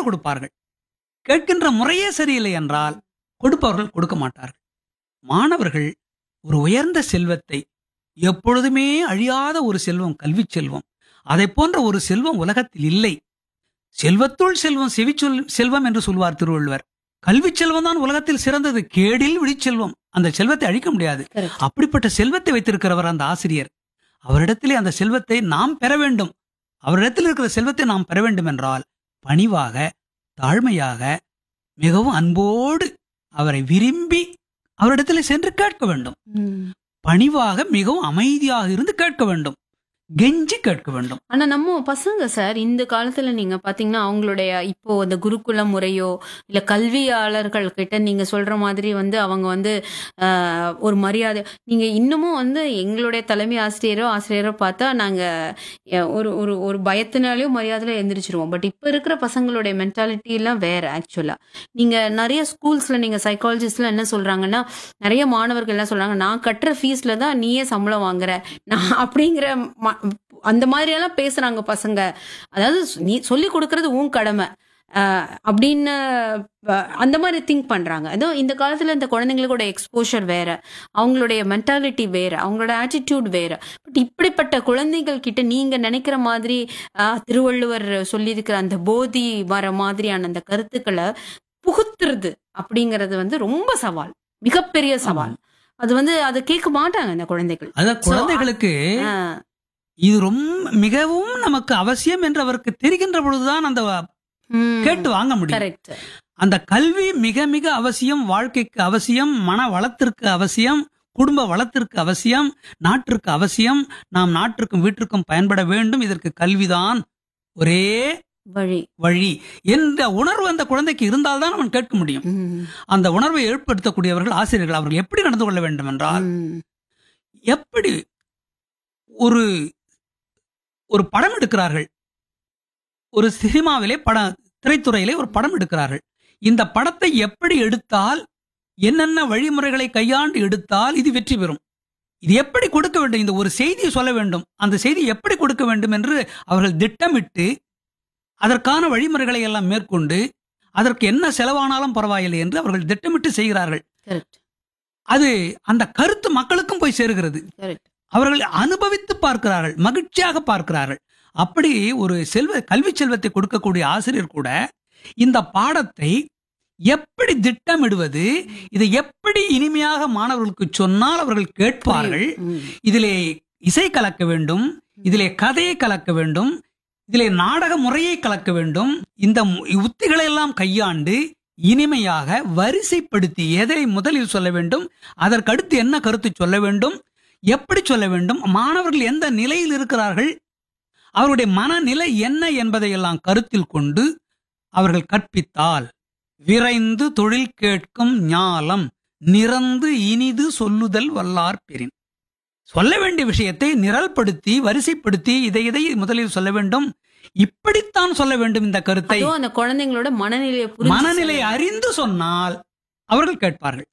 கொடுப்பார்கள் கேட்கின்ற முறையே சரியில்லை என்றால் கொடுப்பவர்கள் கொடுக்க மாட்டார்கள் மாணவர்கள் ஒரு உயர்ந்த செல்வத்தை எப்பொழுதுமே அழியாத ஒரு செல்வம் கல்வி செல்வம் அதை போன்ற ஒரு செல்வம் உலகத்தில் இல்லை செல்வத்துள் செல்வம் செவிச்சொல் செல்வம் என்று சொல்வார் திருவள்ளுவர் கல்வி செல்வம் தான் உலகத்தில் சிறந்தது கேடில் விழிச்செல்வம் அந்த செல்வத்தை அழிக்க முடியாது Correct. அப்படிப்பட்ட செல்வத்தை வைத்திருக்கிறவர் அந்த ஆசிரியர் அவரிடத்திலே அந்த செல்வத்தை நாம் பெற வேண்டும் அவரிடத்தில் இருக்கிற செல்வத்தை நாம் பெற வேண்டும் என்றால் பணிவாக தாழ்மையாக மிகவும் அன்போடு அவரை விரும்பி அவரிடத்தில் சென்று கேட்க வேண்டும் ம். பணிவாக மிகவும் அமைதியாக இருந்து கேட்க வேண்டும் கெஞ்சி கேட்க வேண்டும் ஆனா நம்ம பசங்க சார் இந்த காலத்துல நீங்க பாத்தீங்கன்னா அவங்களுடைய இப்போ அந்த குருகுல முறையோ இல்ல கல்வியாளர்கள் கிட்ட நீங்க சொல்ற மாதிரி வந்து அவங்க வந்து ஆஹ், ஒரு மரியாதை நீங்க இன்னமும் வந்து எங்களுடைய தலைமை ஆசிரியரோ ஆசிரியரோ பார்த்தா நாங்க அஹ், ஒரு ஒரு ஒரு பயத்தினாலேயும் மரியாதையில எந்திரிச்சிருவோம் பட் இப்ப இருக்கிற பசங்களுடைய மென்டாலிட்டி எல்லாம் வேற ஆக்சுவலா நீங்க நிறைய ஸ்கூல்ஸ்ல நீங்க சைக்காலஜிஸ்ட்ல என்ன சொல்றாங்கன்னா நிறைய மாணவர்கள் என்ன சொல்றாங்க நான் கட்டுற ஃபீஸ்ல தான் நீயே சம்பளம் வாங்குற நான் அப்படிங்கிற ம- அந்த மாதிரி எல்லாம் பேசுறாங்க பசங்க அதாவது நீ சொல்லி கொடுக்கறது உன் கடமை ஆஹ் அப்படின்னு அஹ், அந்த மாதிரி திங்க் பண்றாங்க அதோ இந்த காலத்துல இந்த குழந்தைங்களோட எக்ஸ்போஷர் வேற அவங்களுடைய மென்டாலிட்டி வேற அவங்களோட ஆட்டிடியூட் வேற பட் இப்படிப்பட்ட குழந்தைகள் கிட்ட நீங்க நினைக்கிற மாதிரி ஆஹ், திருவள்ளுவர் சொல்லியிருக்கிற அந்த போதி வர மாதிரியான அந்த கருத்துக்களை புகுத்துறது அப்படிங்கிறது வந்து ரொம்ப சவால் மிகப்பெரிய சவால் அது வந்து அதை கேட்க மாட்டாங்க இந்த குழந்தைகள் அதான் குழந்தைகளுக்கு ஆஹ், இது ரொம்ப மிகவும் நமக்கு அவசியம் என்று அவருக்கு தெரிகின்ற பொழுதுதான் அந்த ம், கேட்டு வாங்க முடியும் கரெக்ட் அந்த கல்வி மிக மிக அவசியம் வாழ்க்கைக்கு அவசியம் மன வளத்திற்கு அவசியம் குடும்ப வளத்திற்கு அவசியம் நாட்டிற்கு அவசியம் நாம் நாட்டிற்கும் வீட்டிற்கும் பயன்பட வேண்டும் இதற்கு கல்விதான் ஒரே வழி வழி என்ற உணர்வு அந்த குழந்தைக்கு இருந்தால்தான் அவன் கேட்க முடியும் ம், அந்த உணர்வை ஏற்படுத்தக்கூடியவர்கள் ஆசிரியர்கள் அவர்கள் எப்படி நடந்து கொள்ள வேண்டும் என்றால் ம், எப்படி ஒரு ஒரு படம் எடுக்கிறார்கள் ஒரு சினிமாவிலே பட திரைத்துறையிலே ஒரு படம் எடுக்கிறார்கள் இந்த படத்தை எப்படி எடுத்தால் என்னென்ன வழிமுறைகளை கையாண்டு எடுத்தால் இது வெற்றி பெறும் இது எப்படி கொடுக்க வேண்டும் இந்த ஒரு செய்தியை சொல்ல வேண்டும் அந்த செய்தி எப்படி கொடுக்க வேண்டும் என்று அவர்கள் திட்டமிட்டு அதற்கான வழிமுறைகளை எல்லாம் மேற்கொண்டு அதற்கு என்ன செலவானாலும் பரவாயில்லை என்று அவர்கள் திட்டமிட்டு செய்கிறார்கள் கரெக்ட் அது அந்த கருத்து மக்களுக்கும் போய் சேருகிறது கரெக்ட் அவர்கள் அனுபவித்து பார்க்கிறார்கள் மகிழ்ச்சியாக பார்க்கிறார்கள் அப்படி ஒரு செல்வ கல்வி செல்வத்தை கொடுக்கக்கூடிய ஆசிரியர் கூட இந்த பாடத்தை எப்படி திட்டமிடுவது இதை எப்படி இனிமையாக மாணவர்களுக்கு சொன்னால் அவர்கள் கேட்பார்கள் ம், இதிலே இசை கலக்க வேண்டும் இதிலே கதையை கலக்க வேண்டும் இதிலே நாடக முறையை கலக்க வேண்டும் இந்த மு- உத்திகளை எல்லாம் கையாண்டு இனிமையாக வரிசைப்படுத்தி எதை முதலில் சொல்ல வேண்டும் அதற்கடுத்து என்ன கருத்து சொல்ல வேண்டும் எப்படி சொல்ல வேண்டும் மாணவர்கள் எந்த நிலையில் இருக்கிறார்கள் அவருடைய மனநிலை என்ன என்பதையெல்லாம் கருத்தில் கொண்டு அவர்கள் கற்பித்தால் விரைந்து தொழில் கேட்கும் ஞாலம் நிறந்து இனிது சொல்லுதல் வல்லார் பெறின் சொல்ல வேண்டிய விஷயத்தை நிரல்படுத்தி வரிசைப்படுத்தி இதை இதை முதலில் சொல்ல வேண்டும் இப்படித்தான் சொல்ல வேண்டும் இந்த கருத்தை அதுவும் அந்த குழந்தைங்களோட மனநிலையை புரிஞ்சு மனநிலை சொல்லணும். அறிந்து சொன்னால் அவர்கள் கேட்பார்கள்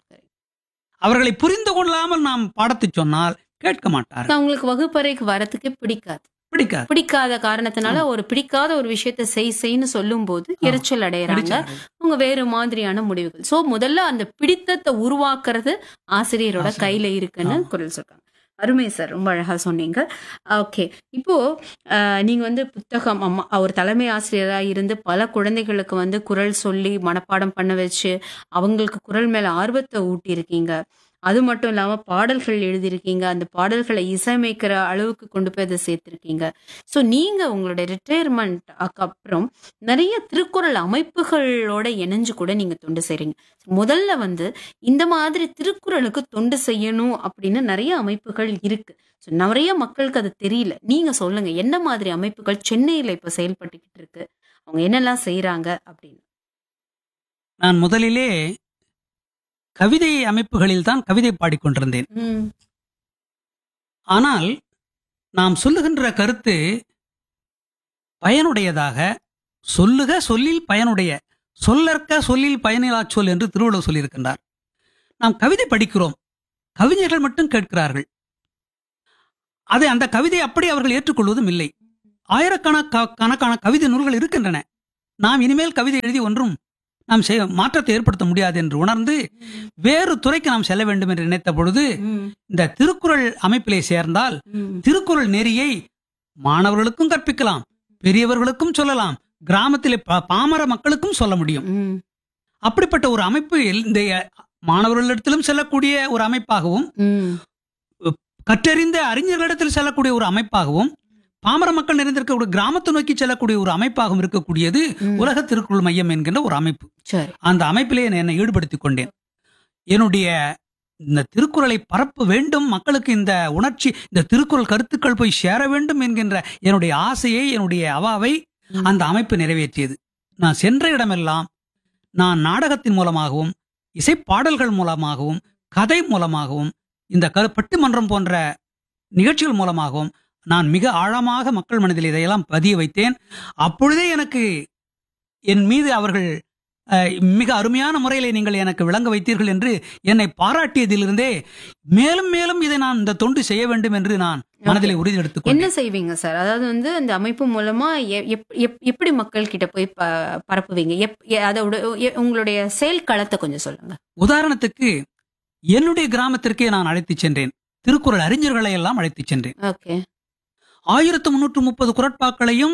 அவர்களை புரிந்து கொள்ளாமல் நாம் பாடத்தை சொன்னால் கேட்க மாட்டார்கள் அவங்களுக்கு வகுப்பறைக்கு வரத்துக்கே பிடிக்காது பிடிக்காது பிடிக்காத காரணத்தினால ஒரு பிடிக்காத ஒரு விஷயத்த செய் செய்ன்னு சொல்லும் போது எரிச்சல் அடையறாங்க பிடிச்சார்கள். அவங்க வேறு மாதிரியான முடிவுகள் சோ முதல்ல அந்த பிடித்தத்தை உருவாக்குறது ஆசிரியரோட ஆசிரியர். கையில இருக்குன்னு ஆமா. குரல் சொல்றாங்க அருமை சார் ரொம்ப அழகா சொன்னீங்க ஓகே இப்போ அஹ், நீங்க வந்து புத்தகம் அம்மா ஒரு தலைமை ஆசிரியரா இருந்து பல குழந்தைகளுக்கு வந்து குரல் சொல்லி மனப்பாடம் பண்ண வச்சு அவங்களுக்கு குரல் மேல ஆர்வத்தை ஊட்டி இருக்கீங்க அது மட்டும் இல்லாம பாடல்கள் எழுதியிருக்கீங்க அந்த பாடல்களை இசையமைக்கிற அளவுக்கு கொண்டு போய் அதை சேர்த்திருக்கீங்க ஸோ நீங்க உங்களுடைய ரிட்டையர்மெண்ட் அப்புறம் நிறைய திருக்குறள் அமைப்புகளோட இணைஞ்சு கூட நீங்க தொண்டு செய்றீங்க முதல்ல வந்து இந்த மாதிரி திருக்குறளுக்கு தொண்டு செய்யணும் அப்படின்னு நிறைய அமைப்புகள் இருக்கு ஸோ நிறைய மக்களுக்கு அது தெரியல நீங்க சொல்லுங்க என்ன மாதிரி அமைப்புகள் சென்னையில இப்ப செயல்பட்டுக்கிட்டு இருக்கு அவங்க என்னெல்லாம் செய்யறாங்க அப்படின்னு நான் முதலிலே கவிதை அமைப்புகளில் தான் கவிதை பாடிக்கொண்டிருந்தேன் ம், ஆனால் நாம் சொல்லுகின்ற கருத்து பயனுடையதாக சொல்லுக சொல்லில் பயனுடைய சொல்லற்க சொல்லில் பயனிலாச் சொல் என்று திருவள்ளுவர் சொல்லியிருக்கின்றார் நாம் கவிதை படிக்கிறோம் கவிஞர்கள் மட்டும் கேட்கிறார்கள் அதை அந்த கவிதை அப்படி அவர்கள் ஏற்றுக்கொள்வதும் இல்லை ஆயிரக்கணக்கான கவிதை நூல்கள் இருக்கின்றன நாம் இனிமேல் கவிதை எழுதி ஒன்றும் நாம் செய்ய மாற்றத்தை ஏற்படுத்த முடியாது என்று உணர்ந்து வேறு துறைக்கு நாம் செல்ல வேண்டும் என்று நினைத்த பொழுது ம், இந்த திருக்குறள் அமைப்பிலே சேர்ந்தால் ம், திருக்குறள் நெறியை மாணவர்களுக்கும் கற்பிக்கலாம் பெரியவர்களுக்கும் சொல்லலாம் கிராமத்திலே பா- பாமர மக்களுக்கும் சொல்ல முடியும் ம், அப்படிப்பட்ட ஒரு அமைப்பு இந்த மாணவர்களிடத்திலும் செல்லக்கூடிய ஒரு அமைப்பாகவும் ம், கற்றறிந்த அறிஞர்களிடத்தில் செல்லக்கூடிய ஒரு அமைப்பாகவும் பாமர மக்கள் நிறைந்திருக்கக்கூடிய கிராமத்தை நோக்கி செல்லக்கூடிய ஒரு அமைப்பாகவும் இருக்கக்கூடியது ம். உலக திருக்குறள் மையம் என்கின்ற ஒரு அமைப்பு சரி அந்த அமைப்பிலே என்னை- என்னை ஈடுபடுத்திக் கொண்டேன் என்னுடைய இந்த திருக்குறளை பரப்ப வேண்டும் மக்களுக்கு இந்த உணர்ச்சி இந்த திருக்குறள் கருத்துக்கள் போய் சேர வேண்டும் என்கின்ற என்னுடைய ஆசையை என்னுடைய அவாவை ம். அந்த அமைப்பு நிறைவேற்றியது நான் சென்ற இடமெல்லாம் நான் நாடகத்தின் மூலமாகவும் இசைப்பாடல்கள் மூலமாகவும் கதை மூலமாகவும் இந்த கரு பட்டிமன்றம் போன்ற நிகழ்ச்சிகள் மூலமாகவும் நான் மிக ஆழமாக மக்கள் மனதில் இதையெல்லாம் பதிய வைத்தேன் அப்பொழுதே எனக்கு என் மீது அவர்கள் அஹ், மிக அருமையான முறையிலே நீங்கள் எனக்கு விளங்க வைத்தீர்கள் என்று என்னை பாராட்டியதிலிருந்தே மேலும் மேலும் இதை நான் இந்த தொண்டு செய்ய வேண்டும் என்று நான் மனதிலே உறுதி எடுத்துக் என்ன கொண்டேன் செய்வீங்க சார் அதாவது வந்து அந்த அமைப்பு மூலமா எ- எப்- எப்- எப்படி மக்கள் கிட்ட போய் ப- பரப்புவீங்க எப்- எ- அதோட எ- உங்களுடைய செயல் களத்தை கொஞ்சம் சொல்லுங்க உதாரணத்துக்கு என்னுடைய கிராமத்திற்கே நான் அழைத்துச் சென்றேன் திருக்குறள் அறிஞர்களை எல்லாம் அழைத்துச் சென்றேன் ஓகே ஆயிரத்து முன்னூற்று முப்பது குரட்பாக்களையும்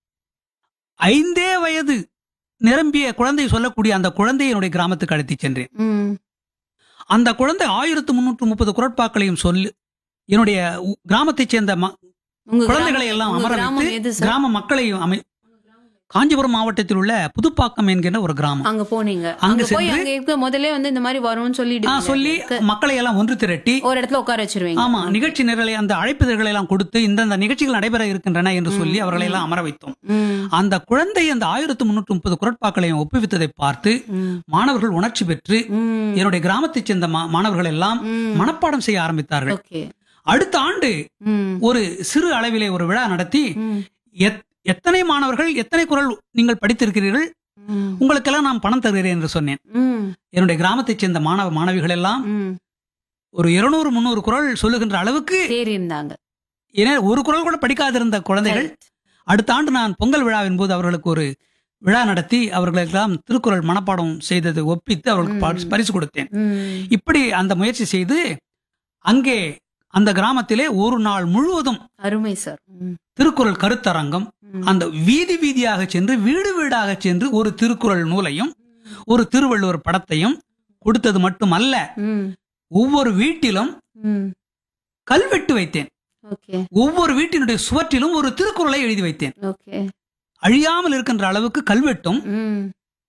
ஐந்தே வயது நிரம்பிய குழந்தை சொல்லக்கூடிய அந்த குழந்தையை என்னுடைய கிராமத்துக்கு அழைத்துச் சென்றேன் ம் அந்த குழந்தை ஆயிரத்து முன்னூற்று முப்பது குரட்பாக்களையும் சொல்லி என்னுடைய உ- கிராமத்தைச் சேர்ந்த ம- உங்க குழந்தைகளை கிராமம்- எல்லாம் உங்க அமர கிராமம் வைத்து எது சார் கிராம மக்களையும் அமை காஞ்சிபுரம் மாவட்டத்தில் உள்ள புதுப்பாக்கம் என்கின்ற ஒரு கிராமம் அங்க போனீங்க அங்க அங்க போய் சென்று- அங்க இருக்க முதல்ல வந்து இந்த மாதிரி வரும்னு சொல்லிட்டு ஆ, சொல்லி மக்களை எல்லாம் ஒன்று திரட்டி ஒரு இடத்துல உட்கார வச்சிருவீங்க ஆமா நிகழ்ச்சி நிரலை அந்த அழைப்புதல்களை எல்லாம் கொடுத்து இந்தந்த நிகழ்ச்சிகள் நடைபெற இருக்கின்றன என்று சொல்லி அவர்களை எல்லாம் அமர வைத்தோம் ம், அந்த குழந்தை அந்த ஆயிரத்து முன்னூற்று முப்பது குரட்பாக்களையும் ஒப்புவித்ததை பார்த்து ம், மாணவர்கள் உணர்ச்சி பெற்று ம், என்னுடைய கிராமத்தைச் சேர்ந்த மா- மாணவர்கள் எல்லாம் ம். மனப்பாடம் செய்ய ஆரம்பித்தார்கள் ஓகே அடுத்த ஆண்டு ம், ஒரு சிறு அளவிலே ஒரு விழா நடத்தி ம், எத்- எத்தனை மாணவர்கள் எத்தனை குரல் நீங்கள் படித்திருக்கிறீர்கள் ம், உங்களுக்கெல்லாம் நான் பணம் தருகிறேன் என்று சொன்னேன் ம், என்னுடைய கிராமத்தைச் சேர்ந்த மாணவ மாணவிகள் எல்லாம் ம். ஒரு இருநூறு முந்நூறு குரல் சொல்லுகின்ற அளவுக்கு தேறி இருந்தாங்க ஏன்னா ஒரு குரல் கூட படிக்காதிருந்த குழந்தைகள் Correct. அடுத்த ஆண்டு நான் பொங்கல் விழாவின் போது அவர்களுக்கு ஒரு விழா நடத்தி அவர்களுக்கெல்லாம் திருக்குறள் மனப்பாடம் செய்தது ஒப்பித்து அவர்களுக்கு பரிசு- பரிசு கொடுத்தேன் ம், இப்படி அந்த முயற்சி செய்து அங்கே அந்த கிராமத்திலே ஒரு நாள் முழுவதும் அருமை சார் ம், திருக்குறள் கருத்தரங்கம் ம். அந்த வீதி வீதியாக சென்று வீடு வீடாக சென்று ஒரு திருக்குறள் நூலையும் ஒரு திருவள்ளுவர் படத்தையும் கொடுத்தது மட்டுமல்ல ம், ஒவ்வொரு வீட்டிலும் ம். கல்வெட்டு வைத்தேன் ஓகே ஒவ்வொரு வீட்டினுடைய சுவற்றிலும் ஒரு திருக்குறளை எழுதி வைத்தேன் ஓகே அழியாமல் இருக்கின்ற அளவுக்கு கல்வெட்டும் ம்,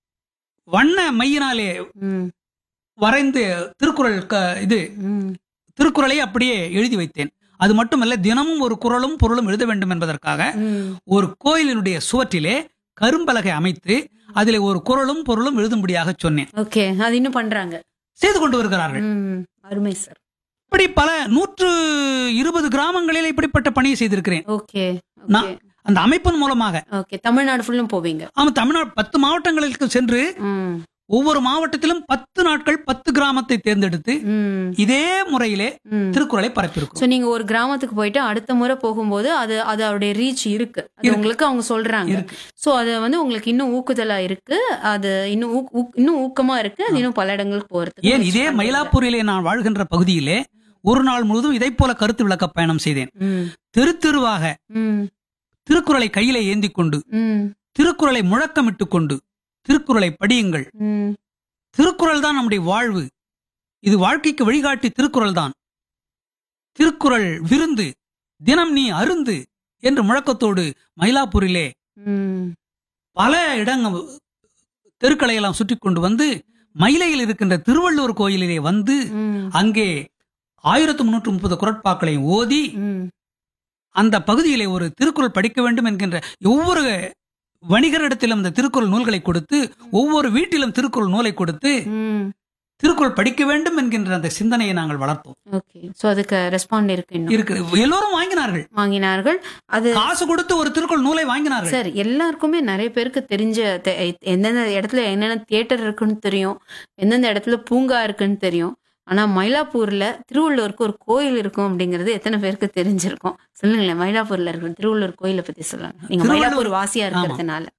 வண்ண மையினாலே ம், வரைந்து திருக்குறள் க- இது ம். திருக்குறளை அப்படியே எழுதி வைத்தேன் அது மட்டுமல்ல தினமும் ஒரு குறளும் பொருளும் எழுத வேண்டும் என்பதற்காக ம். ஒரு கோயிலினுடைய சுவற்றிலே கரும்பலகை அமைத்து அதிலே ஒரு குறளும் பொருளும் எழுதும்படியாக சொன்னேன் ஓகே அது இன்னும் பண்றாங்க செய்து கொண்டு வருகிறார்கள் ம், அருமை சார் இப்படி பல நூற்று இருபது கிராமங்களில் இப்படிப்பட்ட பணியை செய்திருக்கிறேன் ஓகே நான்- ஓகே அந்த அமைப்பின் மூலமாக ஓகே தமிழ்நாடு ஃபுல்லும் போவீங்க ஆமா தமிழ்நாடு பத்து மாவட்டங்களுக்கு சென்று ம், ஒவ்வொரு மாவட்டத்திலும் பத்து நாட்கள் பத்து கிராமத்தை தேர்ந்தெடுத்து ம், இதே முறையிலே ம். திருக்குறளை பரப்பியிருக்கும் சோ நீங்க ஒரு கிராமத்துக்கு போயிட்டு அடுத்த முறை போகும்போது அது அது அவருடைய ரீச் இருக்கு அது இருக்கு. உங்களுக்கு அவங்க சொல்றாங்க இருக்கு. சோ அது வந்து உங்களுக்கு இன்னும் ஊக்குதலா இருக்கு அது இன்னும் ஊக்- ஊக்- இன்னும் ஊக்கமா இருக்கு அது இன்னும் பல இடங்களுக்கு போறதுக்கு ஏன் முயற்சி இதே பண்றீங்க. மயிலாப்பூரிலே நான் வாழ்கின்ற பகுதியிலே ஒரு நாள் முழுவதும் இதைப் போல கருத்து விளக்க பயணம் செய்தேன் ம், தெரு தெருவாக ம், திருக்குறளை கையிலே ஏந்தி கொண்டு ம், திருக்குறளை முழக்கமிட்டுக் கொண்டு திருக்குறளை படியுங்கள் ம், திருக்குறள் தான் நம்முடைய வாழ்வு இது வாழ்க்கைக்கு வழிகாட்டி திருக்குறள் தான் திருக்குறள் விருந்து தினம் நீ அருந்து என்று முழக்கத்தோடு மயிலாப்பூரிலே ம், பல இடங்கள் தெருக்களை எல்லாம் சுற்றி கொண்டு வந்து மயிலையில் இருக்கின்ற திருவள்ளுவர் கோயிலிலே வந்து ம், அங்கே ஆயிரத்து முன்னூற்று முப்பது குரட்பாக்களையும் ஓதி ம், அந்த பகுதியிலே ஒரு திருக்குறள் படிக்க வேண்டும் என்கின்ற ஒவ்வொரு வணிகரிடத்திலும் இந்த திருக்குறள் நூல்களை கொடுத்து ஒவ்வொரு வீட்டிலும் திருக்குறள் நூலை கொடுத்து ம். திருக்குறள் படிக்க வேண்டும் என்கின்ற அந்த சிந்தனையை நாங்கள் வளர்த்தோம் ஓகே சோ அதுக்கு ரெஸ்பாண்ட் இருக்கு இன்னும் இருக்கு எல்லோரும் வாங்கினார்கள் வாங்கினார்கள் அது காசு கொடுத்து ஒரு திருக்குறள் நூலை வாங்கினார்கள் சார் எல்லாருக்குமே நிறைய பேருக்கு தெரிஞ்ச தெ- எந்தெந்த இடத்துல என்னென்ன தியேட்டர் இருக்குன்னு தெரியும் எந்தெந்த இடத்துல பூங்கா இருக்குன்னு தெரியும் ஆனா மயிலாப்பூர்ல திருவள்ளுவருக்கு ஒரு கோயில் இருக்கும் அப்படிங்கிறது எத்தனை பேருக்கு தெரிஞ்சிருக்கும் சொல்லுங்களேன் மயிலாப்பூர்ல இருக்கிற திருவள்ளுவர் கோயிலை பத்தி சொல்லுங்க நீங்க திருவள்ளுவர் மயிலாப்பூர் வாசியா இருக்கிறதுனால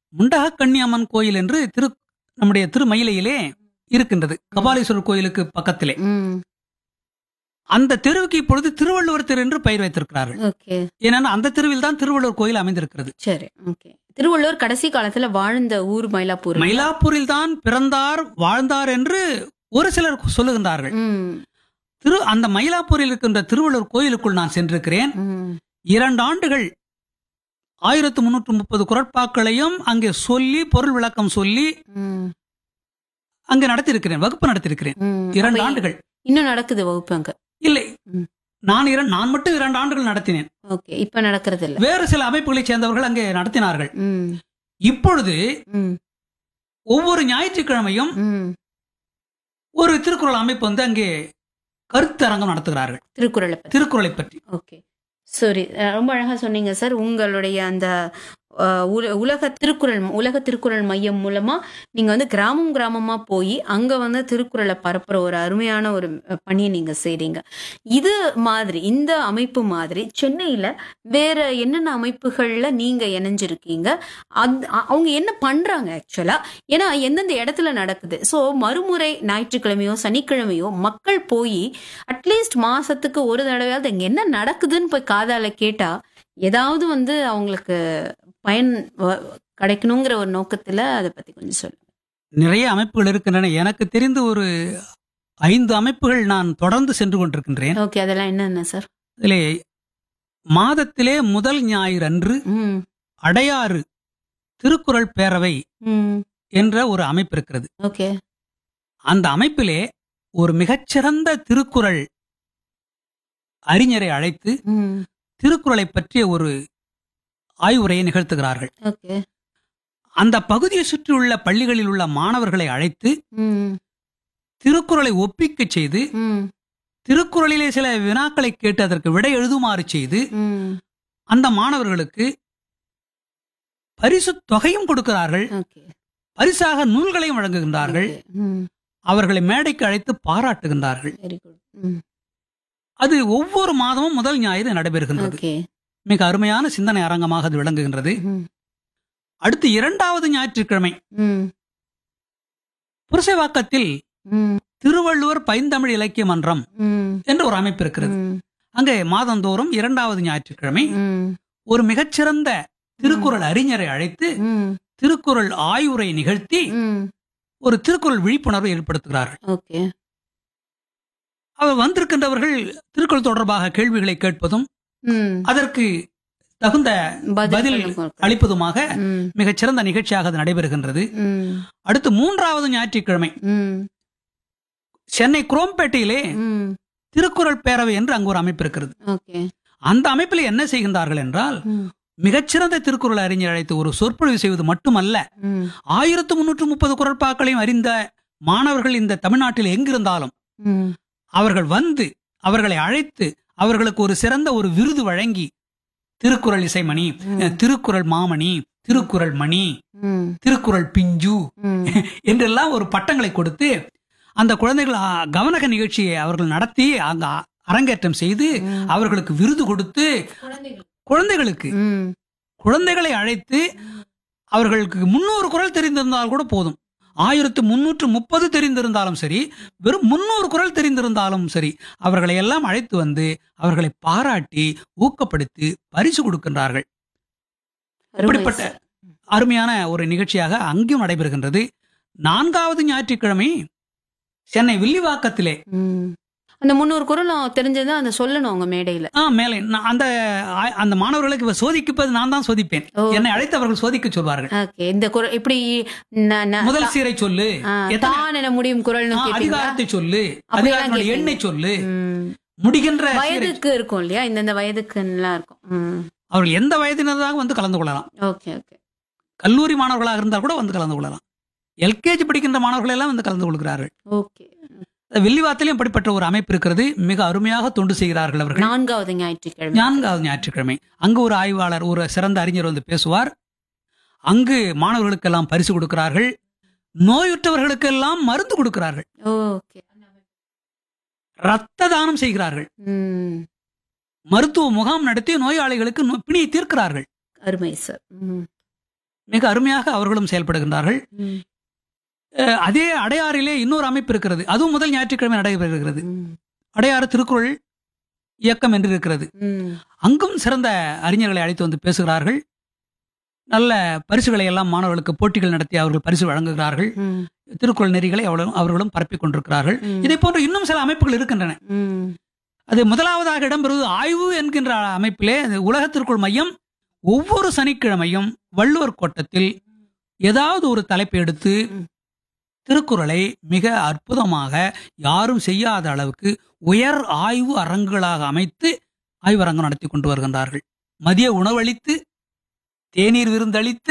முண்டக கன்னியம்மன் கோயில் என்று திரு நம்முடைய திருமயிலையிலே இருக்கின்றது கபாலீஸ்வரர் கோயிலுக்கு பக்கத்திலே ம் அந்த தெருவுக்கு இப்பொழுது திருவள்ளுவர் தெரு என்று பெயர் வைத்திருக்கிறார்கள் ஓகே ஏன்னா அந்த தெருவில் தான் திருவள்ளுவர் கோயில் அமைந்திருக்கிறது சரி ஓகே திருவள்ளுவர் கடைசி காலத்துல வாழ்ந்த ஊர் மயிலாப்பூர் மயிலாப்பூரில் தான் பிறந்தார் வாழ்ந்தார் என்று ஒரு சிலர் சொல்லுகின்றார்கள் ம் திரு அந்த மயிலாப்பூரில் இருக்கின்ற திருவள்ளுவர் கோயிலுக்குள் நான் சென்றிருக்கிறேன் ம் இரண்டு ஆண்டுகள் ஆயிரத்து முன்னூற்று முப்பது குரட்பாக்களையும் அங்கே சொல்லி பொருள் விளக்கம் சொல்லி ம் அங்கே நடத்தியிருக்கிறேன் வகுப்பு நடத்தியிருக்கிறேன் ம். இரண்டு அப்ப ஆண்டுகள் இன்னும் நடக்குது வகுப்பு அங்க இல்லை ம். நான் இரண்டு நான் மட்டும் இரண்டு ஆண்டுகள் நடத்தினேன் ஓகே இப்ப நடக்கிறது இல்ல வேறு சில அமைப்புகளைச் சேர்ந்தவர்கள் அங்கே நடத்தினார்கள் ம் இப்பொழுது ம் ஒவ்வொரு ஞாயிற்றுக்கிழமையும் ம் ஒரு திருக்குறள் அமைப்பு வந்து அங்கே கருத்தரங்கம் நடத்துகிறார்கள் திருக்குறளை பத்தி திருக்குறளை பற்றி ஓகே சரி அஹ் ரொம்ப அழகா சொன்னீங்க சார் உங்களுடைய அந்த அஹ், உல- உலக திருக்குறள் உலக திருக்குறள் மையம் மூலமா நீங்க வந்து கிராமம் கிராமமா போய் அங்க வந்து திருக்குறளை பரப்புற ஒரு அருமையான ஒரு அஹ், பணியை நீங்க செய்றீங்க இது மாதிரி இந்த அமைப்பு மாதிரி சென்னையில வேற என்னென்ன அமைப்புகள்ல நீங்க இணைஞ்சிருக்கீங்க அத்- அ- அவங்க என்ன பண்றாங்க ஆக்சுவலா ஏன்னா எந்தெந்த இடத்துல நடக்குது ஸோ மறுமுறை ஞாயிற்றுக்கிழமையோ சனிக்கிழமையோ மக்கள் போய் அட்லீஸ்ட் மாசத்துக்கு ஒரு தடவையாவது இங்க என்ன நடக்குதுன்னு போய் காதால கேட்டா ஏதாவது வந்து அவங்களுக்கு பயன் வ- கிடைக்கணுங்கிற ஒரு நோக்கத்துல அதை பத்தி கொஞ்சம் சொல்லுங்க நிறைய அமைப்புகள் இருக்கின்றன எனக்கு தெரிந்து ஒரு ஐந்து அமைப்புகள் நான் தொடர்ந்து சென்று கொண்டிருக்கின்றேன் ஓகே அதெல்லாம் என்னென்ன சார் அதிலே மாதத்திலே முதல் ஞாயிறு அன்று ம் அடையாறு திருக்குறள் பேரவை ம் என்ற ஒரு அமைப்பு இருக்கிறது ஓகே அந்த அமைப்பிலே ஒரு மிகச்சிறந்த திருக்குறள் அறிஞரை அழைத்து ம் திருக்குறளை பற்றிய ஒரு ஆய்வுரையை நிகழ்த்துகிறார்கள் ஓகே அந்த பகுதியை சுற்றியுள்ள பள்ளிகளில் உள்ள மாணவர்களை அழைத்து ம் திருக்குறளை ஒப்பிக்கச் செய்து ம் திருக்குறளிலே சில வினாக்களை கேட்டு அதற்கு விடை எழுதுமாறு செய்து ம் அந்த மாணவர்களுக்கு பரிசு தொகையும் கொடுக்கிறார்கள் ஓகே பரிசாக நூல்களையும் வழங்குகின்றார்கள் ம் அவர்களை மேடைக்கு அழைத்து பாராட்டுகின்றார்கள் வெரி குட் ம் அது ஒவ்வொரு மாதமும் முதல் ஞாயிறு நடைபெறுகின்றது ஓகே மிக அருமையான சிந்தனை அரங்கமாக அது விளங்குகின்றது ம் அடுத்து இரண்டாவது ஞாயிற்றுக்கிழமை ம் புரசைவாக்கத்தில் ம் திருவள்ளுவர் பைந்தமிழ் இலக்கிய மன்றம் ம் என்ற ஒரு அமைப்பு இருக்கிறது ம் அங்கே மாதந்தோறும் இரண்டாவது ஞாயிற்றுக்கிழமை ம் ஒரு மிகச்சிறந்த திருக்குறள் அறிஞரை அழைத்து ம் திருக்குறள் ஆய்வுரை நிகழ்த்தி ம் ஒரு திருக்குறள் விழிப்புணர்வை ஏற்படுத்துகிறார்கள் ஓகே அவர் வந்திருக்கின்றவர்கள் திருக்குறள் தொடர்பாக கேள்விகளை கேட்பதும் ம் அதற்கு தகுந்த பதில் கொடுக்கணும். அளிப்பதுமாக ம் மிகச்சிறந்த நிகழ்ச்சியாக அது நடைபெறுகின்றது ம் அடுத்து மூன்றாவது ஞாயிற்றுக்கிழமை ம் சென்னை குரோம்பேட்டையிலே ம் திருக்குறள் பேரவை என்று அங்கு ஒரு அமைப்பு இருக்கிறது ஓகே அந்த அமைப்பில் என்ன செய்கின்றார்கள் என்றால் ம் மிகச்சிறந்த திருக்குறள் அறிஞர் அழைத்து ஒரு சொற்பொழிவு செய்வது மட்டுமல்ல ம் ஆயிரத்து முன்னூற்று முப்பது குரட்பாக்களையும் அறிந்த மாணவர்கள் இந்த தமிழ்நாட்டில் எங்கிருந்தாலும் ம் அவர்கள் வந்து அவர்களை அழைத்து அவர்களுக்கு ஒரு சிறந்த ஒரு விருது வழங்கி திருக்குறள் இசைமணி ம். திருக்குறள் மாமணி திருக்குறள் மணி ம் திருக்குறள் பிஞ்சு ம் என்றெல்லாம் ஒரு பட்டங்களை கொடுத்து அந்த குழந்தைகள் ஆ, கவனக நிகழ்ச்சியை அவர்கள் நடத்தி அங்க அரங்கேற்றம் செய்து ம். அவர்களுக்கு விருது கொடுத்து குழந்தைகளுக்கு ம் குழந்தைகளை அழைத்து அவர்களுக்கு முன்னூறு குரல் தெரிந்திருந்தால் கூட போதும் ஆயிரத்து முன்னூற்று முப்பது தெரிந்திருந்தாலும் சரி வெறும் முன்னூறு குரல் தெரிந்திருந்தாலும் சரி அவர்களை எல்லாம் அழைத்து வந்து அவர்களை பாராட்டி ஊக்கப்படுத்தி பரிசு கொடுக்கின்றார்கள் அருமை இப்படிப்பட்ட சார். அருமையான ஒரு நிகழ்ச்சியாக அங்கேயும் நடைபெறுகின்றது நான்காவது ஞாயிற்றுக்கிழமை சென்னை வில்லிவாக்கத்திலே ம் அந்த முந்நூறு குரலும் தெரிஞ்சது அந்த சொல்லணும் உங்க மேடையில ஆ மேலே நான் அந்த ஆ- அந்த மாணவர்களுக்கு இவ சோதிக்குப்பது நான் தான் சோதிப்பேன் ஓ. என்னை அழைத்து அவர்கள் சோதிக்க சொல்வார்கள் ஓகே இந்த குரல் இப்படி ந- ந- முதல் சீரை சொல்லு ஆ, எத்தனை- தான் என முடியும் குரல்னு ஆ, கேட்டீங்களா அதிகாரத்தை சொல்லு அப்படியெல்லாம் அதிகாரத்தினுடைய கேட்பீங்க. எண்ணை சொல்லு ம். முடிகின்ற சீரை- வயதுக்கு இருக்கும் இல்லையா இந்தந்த வயதுக்குலாம் இருக்கும் ம் அவர்கள் எந்த வயதினராக வந்து கலந்து கொள்ளலாம் ஓகே ஓகே கல்லூரி மாணவர்களாக இருந்தால் கூட வந்து கலந்து கொள்ளலாம் எல்கேஜி படிக்கின்ற மாணவர்கள் எல்லாம் வந்து கலந்து கொள்கிறார்கள் ஓகே வில்லிவாத்திலையும் அப்படிப்பட்ட ஒரு அமைப்பு இருக்கிறது மிக அருமையாக தொண்டு செய்கிறார்கள் அவர்கள் நான்காவது ஞாயிற்றுக்கிழமை நான்காவது ஞாயிற்றுக்கிழமை அங்கு ஒரு ஆய்வாளர் ஒரு சிறந்த அறிஞர் வந்து பேசுவார் அங்கு மாணவர்களுக்கெல்லாம் பரிசு கொடுக்கிறார்கள் நோயுற்றவர்களுக்கெல்லாம் மருந்து கொடுக்கிறார்கள் ஓகே ரத்த தானம் செய்கிறார்கள் ம் மருத்துவ முகாம் நடத்தி நோயாளிகளுக்கு நோ- பிணியை தீர்க்கிறார்கள் அருமை சார் ம் மிக அருமையாக அவர்களும் செயல்படுகின்றார்கள் ம், அஹ், அதே அடையாறிலே இன்னொரு அமைப்பு இருக்கிறது அதுவும் முதல் ஞாயிற்றுக்கிழமை நடைபெறுகிறது ம், அடையாறு திருக்குறள் இயக்கம் என்று இருக்கிறது ம், அங்கும் சிறந்த அறிஞர்களை அழைத்து வந்து பேசுகிறார்கள் நல்ல பரிசுகளை எல்லாம் மாணவர்களுக்கு போட்டிகள் நடத்தி அவர்கள் பரிசு வழங்குகிறார்கள் ம், திருக்குறள் நெறிகளை அவர்களும் அவர்களும் பரப்பிக் கொண்டிருக்கிறார்கள் ம், இதை போன்ற இன்னும் சில அமைப்புகள் இருக்கின்றன ம், அது முதலாவதாக இடம்பெறுவது ஆய்வு என்கின்ற அமைப்பிலே அது உலக திருக்குறள் மையம் ஒவ்வொரு சனிக்கிழமையும் வள்ளுவர் கோட்டத்தில் ஏதாவது ஒரு தலைப்பை எடுத்து ம். திருக்குறளை மிக அற்புதமாக யாரும் செய்யாத அளவுக்கு உயர் ஆய்வு அரங்குகளாக அமைத்து ஆய்வரங்கம் நடத்தி கொண்டு வருகின்றார்கள் மதிய உணவளித்து தேநீர் விருந்தளித்து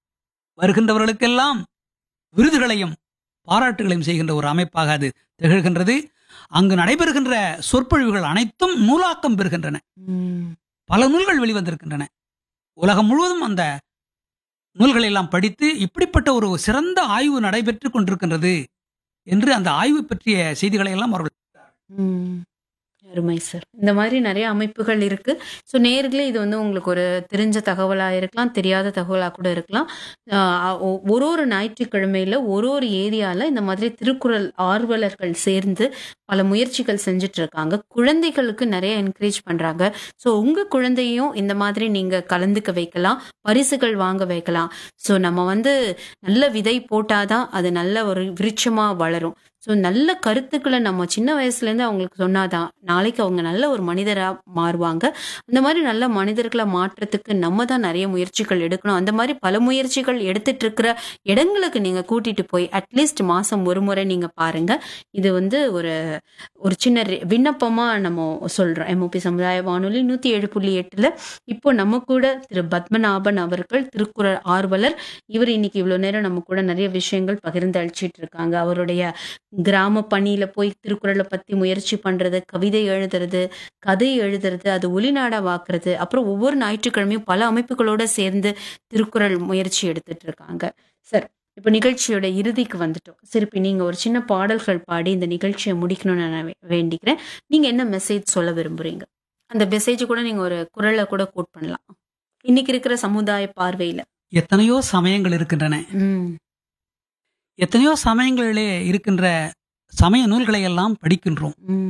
வருகின்றவர்களுக்கெல்லாம் விருதுகளையும் பாராட்டுகளையும் செய்கின்ற ஒரு அமைப்பாக அது திகழ்கின்றது அங்கு நடைபெறுகின்ற சொற்பொழிவுகள் அனைத்தும் நூலாக்கம் பெறுகின்றன ம். பல நூல்கள் வெளிவந்திருக்கின்றன உலகம் முழுவதும் அந்த நூல்களை எல்லாம் படித்து இப்படிப்பட்ட ஒரு சிறந்த ஆய்வு நடைபெற்றுக் கொண்டிருக்கின்றது என்று அந்த ஆய்வு பற்றிய செய்திகளை எல்லாம் அவர்கள் ம். அருமை சார் இந்த மாதிரி நிறைய அமைப்புகள் இருக்கு ஸோ நேர்களே இது வந்து உங்களுக்கு ஒரு தெரிஞ்ச தகவலா இருக்கலாம் தெரியாத தகவலா கூட இருக்கலாம் ஆஹ் ஒ- ஒரு ஒரு ஞாயிற்றுக்கிழமையில ஒரு ஒரு ஏரியால இந்த மாதிரி திருக்குறள் ஆர்வலர்கள் சேர்ந்து பல முயற்சிகள் செஞ்சுட்டு இருக்காங்க குழந்தைகளுக்கு நிறைய என்கரேஜ் பண்றாங்க ஸோ உங்க குழந்தையும் இந்த மாதிரி நீங்க கலந்துக்க வைக்கலாம் பரிசுகள் வாங்க வைக்கலாம் ஸோ நம்ம வந்து நல்ல விதை போட்டாதான் அது நல்ல ஒரு விருட்சமா வளரும் ஸோ நல்ல கருத்துக்களை நம்ம சின்ன வயசுலேருந்து அவங்களுக்கு சொன்னாதான் நாளைக்கு அவங்க நல்ல ஒரு மனிதராக மாறுவாங்க அந்த மாதிரி நல்ல மனிதர்களை மாற்றத்துக்கு நம்ம தான் நிறைய முயற்சிகள் எடுக்கணும் அந்த மாதிரி பல முயற்சிகள் எடுத்துட்டு இருக்கிற இடங்களுக்கு நீங்கள் கூட்டிட்டு போய் அட்லீஸ்ட் மாதம் ஒரு முறை நீங்கள் பாருங்க இது வந்து ஒரு ஒரு சின்ன ரெ- விண்ணப்பமா நம்ம சொல்றோம் எம்ஓபி சமுதாய வானொலி நூற்றி ஏழு புள்ளி எட்டில் இப்போ நம்ம கூட திரு பத்மநாபன் அவர்கள் திருக்குறள் ஆர்வலர் இவர் இன்னைக்கு இவ்வளோ நேரம் நம்ம கூட நிறைய விஷயங்கள் பகிர்ந்து அளிச்சிட்டு இருக்காங்க அவருடைய கிராம பணியில போய் திருக்குறளை பத்தி முயற்சி பண்றது கவிதை எழுதுறது கதை எழுதுறது அது ஒளிநாடாவாக்குறது அப்புறம் ஒவ்வொரு ஞாயிற்றுக்கிழமையும் பல அமைப்புகளோட சேர்ந்து திருக்குறள் முயற்சி எடுத்துட்டு இருக்காங்க சார் இப்போ நிகழ்ச்சியோட இறுதிக்கு வந்துட்டோம் சரி இப்போ நீங்க ஒரு சின்ன பாடல்கள் பாடி இந்த நிகழ்ச்சியை முடிக்கணும்னு நான் வே- வேண்டிக்கிறேன் நீங்க என்ன மெசேஜ் சொல்ல விரும்புறீங்க அந்த மெசேஜ் கூட நீங்க ஒரு குரல்ல கூட கோட் பண்ணலாம் இன்னைக்கு இருக்கிற சமுதாய பார்வையில எத்தனையோ சமயங்கள் இருக்கின்றன ம் எத்தனையோ சமயங்களிலே இருக்கின்ற சமய நூல்களை எல்லாம் படிக்கின்றோம் ம்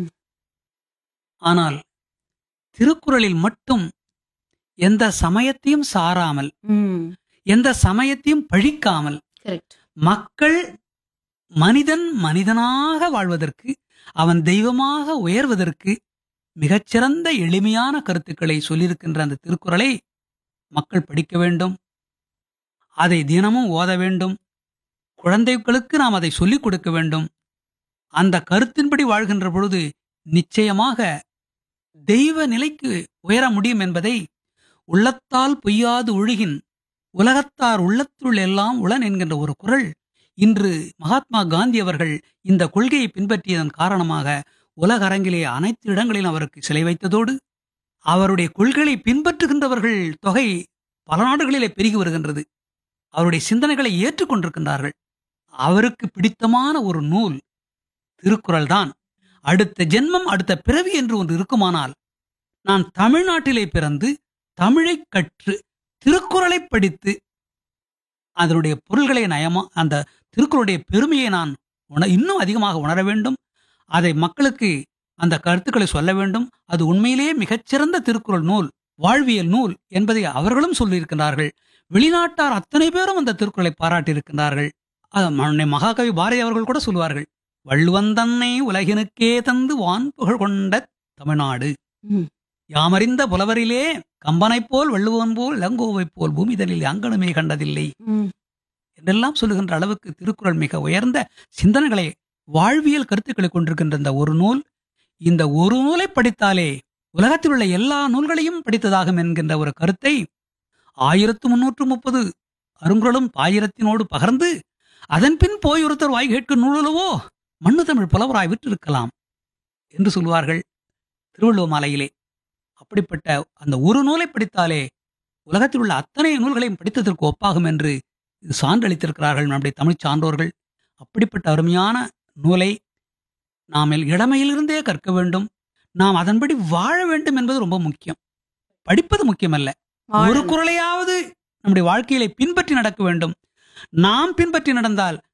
ஆனால் திருக்குறளில் மட்டும் எந்த சமயத்தையும் சாராமல் ம் எந்த சமயத்தையும் பழிக்காமல் கரெக்ட் மக்கள் மனிதன் மனிதனாக வாழ்வதற்கு அவன் தெய்வமாக உயர்வதற்கு மிகச்சிறந்த எளிமையான கருத்துக்களை சொல்லியிருக்கின்ற அந்த திருக்குறளை மக்கள் படிக்க வேண்டும் அதை தினமும் ஓத வேண்டும் குழந்தைகளுக்கு நாம் அதை சொல்லிக் கொடுக்க வேண்டும் அந்த கருத்தின்படி வாழ்கின்ற பொழுது நிச்சயமாக தெய்வ நிலைக்கு உயர முடியும் என்பதை உள்ளத்தால் பொய்யாது ஒழுகின் உலகத்தார் உள்ளத்துள் எல்லாம் உளன் என்கின்ற ஒரு குரல் இன்று மகாத்மா காந்தி அவர்கள் இந்த கொள்கையை பின்பற்றியதன் காரணமாக உலக அரங்கிலே அனைத்து இடங்களிலும் அவருக்கு சிலை வைத்ததோடு அவருடைய கொள்கைகளை பின்பற்றுகின்றவர்கள் தொகை பல நாடுகளிலே பெருகி வருகின்றது அவருடைய சிந்தனைகளை ஏற்றுக்கொண்டிருக்கின்றார்கள் அவருக்கு பிடித்தமான ஒரு நூல் திருக்குறள் தான் அடுத்த ஜென்மம் அடுத்த பிறவி என்று ஒன்று இருக்குமானால் நான் தமிழ்நாட்டிலே பிறந்து தமிழைக் கற்று திருக்குறளை படித்து அதனுடைய பொருள்களை நயமா அந்த திருக்குறளுடைய பெருமையை நான் உண இன்னும் அதிகமாக உணர வேண்டும் அதை மக்களுக்கு அந்த கருத்துக்களை சொல்ல வேண்டும் அது உண்மையிலேயே மிகச்சிறந்த திருக்குறள் நூல் வாழ்வியல் நூல் என்பதை அவர்களும் சொல்லியிருக்கிறார்கள் வெளிநாட்டார் அத்தனை பேரும் அந்த திருக்குறளை பாராட்டியிருக்கிறார்கள் அது ம- மகாகவி பாரதி அவர்கள் கூட சொல்லுவார்கள் வள்ளுவந்தன்னை உலகினுக்கே தந்து வான் புகழ் கொண்ட தமிழ்நாடு ம். யாமறிந்த புலவரிலே கம்பனைப் போல் வள்ளுவன் போல் இளங்கோவைப் போல் பூமிதனில் அங்கனமே கண்டதில்லை ம் என்றெல்லாம் சொல்லுகின்ற அளவுக்கு திருக்குறள் மிக உயர்ந்த சிந்தனைகளை வாழ்வியல் கருத்துக்களை கொண்டிருக்கின்ற இந்த ஒரு நூல் இந்த ஒரு நூலை படித்தாலே உலகத்தில் உள்ள எல்லா நூல்களையும் படித்ததாகும் என்கின்ற ஒரு கருத்தை ஆயிரத்து முன்னூற்று முப்பது அருங்குறளும் ஆயிரத்தினோடு பகர்ந்து அதன் பின் போய் ஒருத்தர் வாய் கேட்கும் நூலுலவோ மண்ணு தமிழ் புலவராய் விட்டிருக்கலாம் என்று சொல்வார்கள் திருவள்ளுவ மாலையிலே அப்படிப்பட்ட அந்த ஒரு நூலை படித்தாலே உலகத்தில் உள்ள அத்தனை நூல்களையும் படித்ததற்கு ஒப்பாகும் என்று இது சான்றளித்திருக்கிறார்கள் நம்முடைய தமிழ்ச் சான்றோர்கள் அப்படிப்பட்ட அருமையான நூலை நாம் எல்- இளமையிலிருந்தே கற்க வேண்டும் நாம் அதன்படி வாழ வேண்டும் என்பது ரொம்ப முக்கியம் படிப்பது முக்கியமல்ல ஒரு வாழணும். குறளையாவது நம்முடைய வாழ்க்கையிலே பின்பற்றி நடக்க வேண்டும் நாம் பின்பற்றி நடந்தால்